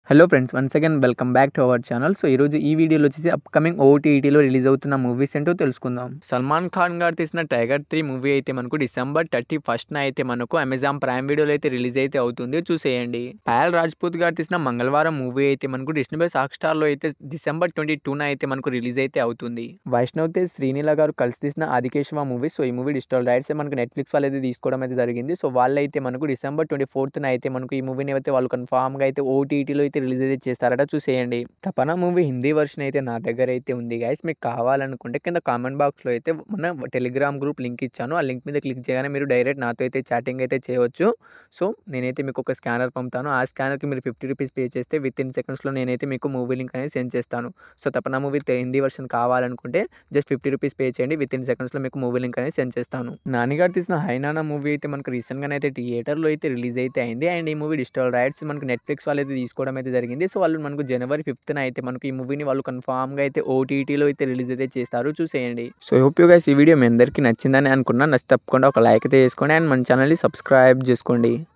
hello friends once again welcome back to our channel so ఈరోజు ఈ వీడియోలో వచ్చేసి అప్కమింగ్ ఓటీఈటీలో రిలీజ్ అవుతున్న మూవీస్ ఏంటో తెలుసుకుందాం సల్మాన్ ఖాన్ గారు తీసిన టైగర్ త్రీ మూవీ అయితే మనకు డిసెంబర్ థర్టీ ఫస్ట్న అయితే మనకు అమెజాన్ ప్రైమ్ వీడియోలో అయితే రిలీజ్ అయితే అవుతుంది చూసేయండి పాయల్ రాజ్పూత్ గారు తీసిన మంగళవారం మూవీ అయితే మనకు డిస్నీ బై సాక్ స్టార్లో అయితే డిసెంబర్ ట్వంటీ టూన అయితే మనకు రిలీజ్ అయితే అవుతుంది వైష్ణవ్ తేజ్ శ్రీనీల గారు కలిసి తీసిన ఆదికేశవ మూవీ సో ఈ మూవీ డిజిటల్ రైట్స్ మనకు నెట్ఫ్లిక్స్ వాళ్ళు అయితే తీసుకోవడం అయితే జరిగింది సో వాళ్ళైతే మనకు డిసెంబర్ ట్వంటీ ఫోర్త్న అయితే మనకు ఈ మూవీని అయితే వాళ్ళు కన్ఫామ్గా అయితే ఓటీటీలో అయితే రిలీజ్ అయితే చేస్తారట చూసేయండి తపన మూవీ హిందీ వర్షన్ అయితే నా దగ్గర అయితే ఉంది గైస్ మీకు కావాలనుకుంటే కింద కామెంట్ బాక్స్లో అయితే మన టెలిగ్రామ్ గ్రూప్ లింక్ ఇచ్చాను ఆ లింక్ మీద క్లిక్ చేయగానే మీరు డైరెక్ట్ నాతో అయితే చాటింగ్ అయితే చేయవచ్చు సో నేనైతే మీకు ఒక స్కానర్ పంపుతాను ఆ స్కానర్కి మీరు ఫిఫ్టీ రూపీస్ పే చేస్తే విత్ ఇన్ సెకండ్స్లో నేనైతే మీకు మూవీ లింక్ అనేది సెండ్ చేస్తాను so Tapana movie Hindi version కావాలనుకుంటే జస్ట్ ఫిఫ్టీ రూపీస్ పే చేయండి విత్ ఇన్ సెకండ్స్లో మీకు మూవీ లింక్ అనేది సెండ్ చేస్తాను నాన్నగారు తీసిన హైనానా మూవీ అయితే మనకు రీసెంట్గానే అయితే థియేటర్లో అయితే రిలీజ్ అయితే అయింది అండ్ ఈ మూవీ డిజిటల్ రైట్స్ మనకు నెట్ఫ్లిక్స్ వాళ్ళు అయితే తీసుకోవడం అయితే జరిగింది సో వాళ్ళు మనకు జనవరి ఫిఫ్త్న అయితే మనకు ఈ మూవీని వాళ్ళు కన్ఫామ్గా అయితే ఓటీటీలో అయితే రిలీజ్ అయితే చేస్తారు చూసేయండి సో హోప్ యూ గైస్ ఈ వీడియో మీ అందరికీ నచ్చిందని అనుకున్నా నచ్చి తప్పకుండా ఒక లైక్ అయితే చేసుకోండి అండ్ మన ఛానల్ని సబ్స్క్రైబ్ చేసుకోండి